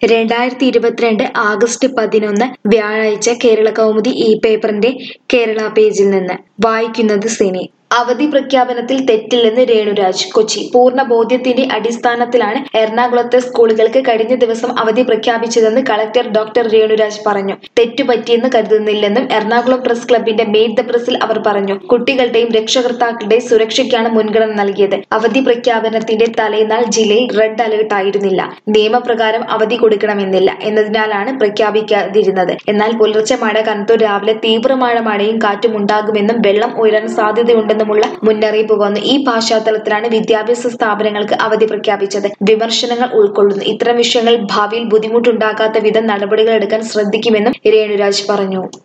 രണ്ടായിരത്തി ഇരുപത്തിരണ്ട് ആഗസ്റ്റ് പതിനൊന്ന് വ്യാഴാഴ്ച കേരള കൗമുദി ഈ പേപ്പറിന്റെ കേരള പേജിൽ നിന്ന് വായിക്കുന്നത് സിനി അവധി പ്രഖ്യാപനത്തിൽ തെറ്റില്ലെന്ന് രേണുരാജ് കൊച്ചി പൂർണ്ണ ബോധ്യത്തിന്റെ അടിസ്ഥാനത്തിലാണ് എറണാകുളത്തെ സ്കൂളുകൾക്ക് കഴിഞ്ഞ ദിവസം അവധി പ്രഖ്യാപിച്ചതെന്ന് കളക്ടർ ഡോക്ടർ രേണുരാജ് പറഞ്ഞു തെറ്റുപറ്റിയെന്ന് കരുതുന്നില്ലെന്നും എറണാകുളം പ്രസ് ക്ലബിന്റെ മെയ്ഡ് ദ പ്രസിൽ അവർ പറഞ്ഞു കുട്ടികളുടെയും രക്ഷകർത്താക്കളുടെയും സുരക്ഷയ്ക്കാണ് മുൻഗണന നൽകിയത് അവധി പ്രഖ്യാപനത്തിന്റെ തലേനാൾ ജില്ലയിൽ റെഡ് അലേർട്ട് ആയിരുന്നില്ല നിയമപ്രകാരം അവധി കൊടുക്കണമെന്നില്ല എന്നതിനാലാണ് പ്രഖ്യാപിക്കാതിരുന്നത് എന്നാൽ പുലർച്ചെ മഴ കനത്തു രാവിലെ തീവ്രമായ മഴയും കാറ്റും ഉണ്ടാകുമെന്നും വെള്ളം ഉയരാൻ സാധ്യതയുണ്ടെന്നുമുള്ള മുന്നറിയിപ്പ് വന്നു ഈ പശ്ചാത്തലത്തിലാണ് വിദ്യാഭ്യാസ സ്ഥാപനങ്ങൾക്ക് അവധി പ്രഖ്യാപിച്ചത് വിമർശനങ്ങൾ ഉൾക്കൊള്ളുന്നു ഇത്തരം വിഷയങ്ങൾ ഭാവിയിൽ ബുദ്ധിമുട്ടുണ്ടാകാത്ത വിധം നടപടികൾ എടുക്കാൻ ശ്രദ്ധിക്കുമെന്നും രേണുരാജ് പറഞ്ഞു